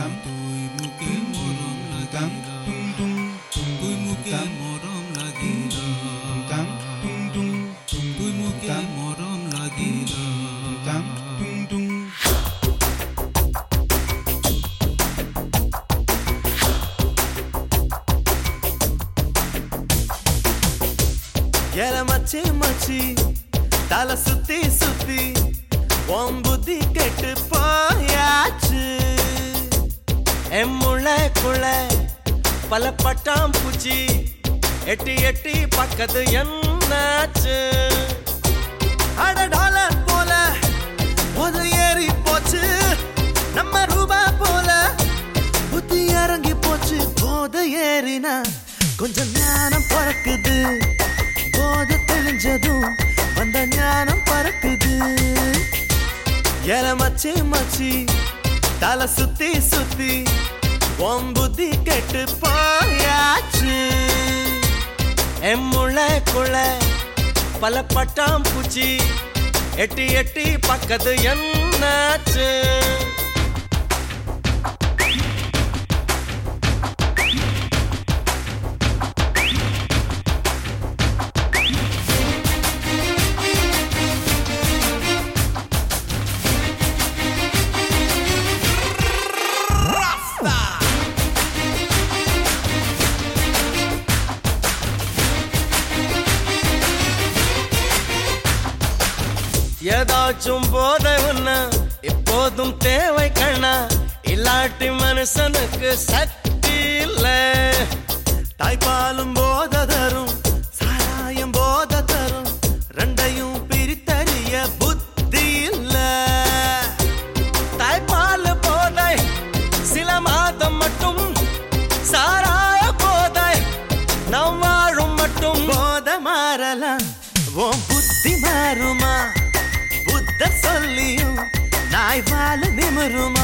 তুই মুখে মরম লাগিলা তুই মুখে মরম লাগিলা তুই মুখে মরম লাগিলা எல மச்சி மச்சி தலை சுத்தி சுத்தி உன் புத்தி கெட்டு போயாச்சு என் முளைக்குள்ள பல பட்டாம் பூச்சி எட்டி எட்டி பக்கத்து என்னாச்சு அட டாலர் போல ஒரு ஏறி போச்சு நம்ம ரூபா போல புத்தி இறங்கி போச்சு போத ஏறினா கொஞ்சம் ஞானம் பறக்குது போத தெளிஞ்சதும் வந்த ஞானம் பறக்குது எல மச்சி மச்சி தலை சுத்தி சுத்தி உன் புத்தி கெட்டு போயாச்சு என் முளைக்குள்ள பல பட்டாம் பூச்சி எட்டி எட்டி பக்கத்து என்னாச்சு ஏதாச்சும் போதை உன்ன இப்போதும் தேவை கண்ணா இல்லாட்டி மனுஷனுக்கு சக்தி இல்ல தாய்ப்பாலும் போத தரும் சாராயம் போத தரும் ரெண்டையும் பிரித்தறிய புத்தி இல்ல தாய்ப்பால் போதை சில மாதம் மட்டும் சாராய போதை நாம் வாழும் மட்டும் போத மாறலாம் உன் புத்தி மாறுமா புத்த சொல்லியும் நாய் வாழ நிமிருமா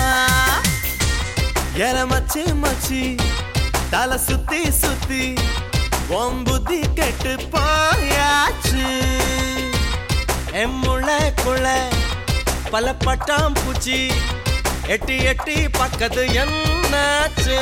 எல மச்சி மச்சி தலை சுத்தி சுத்தி உன் புத்தி கெட்டு போயாச்சு என் முளைக்குள்ள பல பட்டாம் பூச்சி எட்டி எட்டி பக்கத்து என்னாச்சு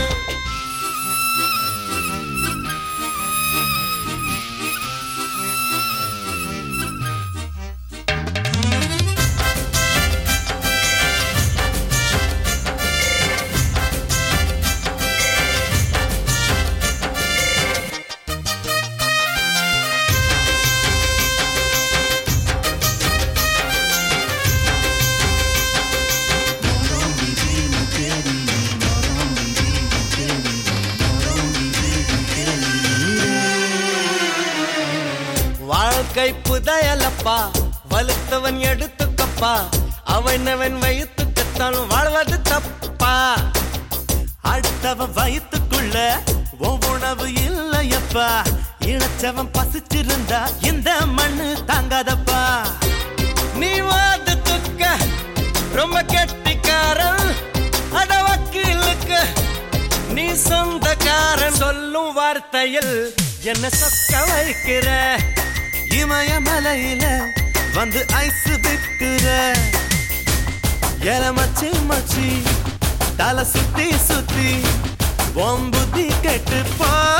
வாழ்க்கை புதையலப்பா வலுத்தவன் எடுத்துக்கப்பா அவனவன் வயிற்றுக்கத்தான் வாழ்வது தப்பா அடுத்தவன் வயிற்றுக்குள்ள உன் உணவு இல்லையப்பா இழைச்சவன் பசிச்சிருந்தா இந்த மண்ணு தாங்காதப்பா நீ வாதத்துக்க ரொம்ப கெட்டிக்காரன் அட வக்கீலுக்கு நீ சொந்தக்காரன் சொல்லும் வார்த்தையில் என்ன சொக்க வைக்கிற இமயமலையில வந்து ஐஸ் விற்கிற எல மச்சி மச்சி தலை சுத்தி சுத்தி உன் புத்தி கெட்டு போ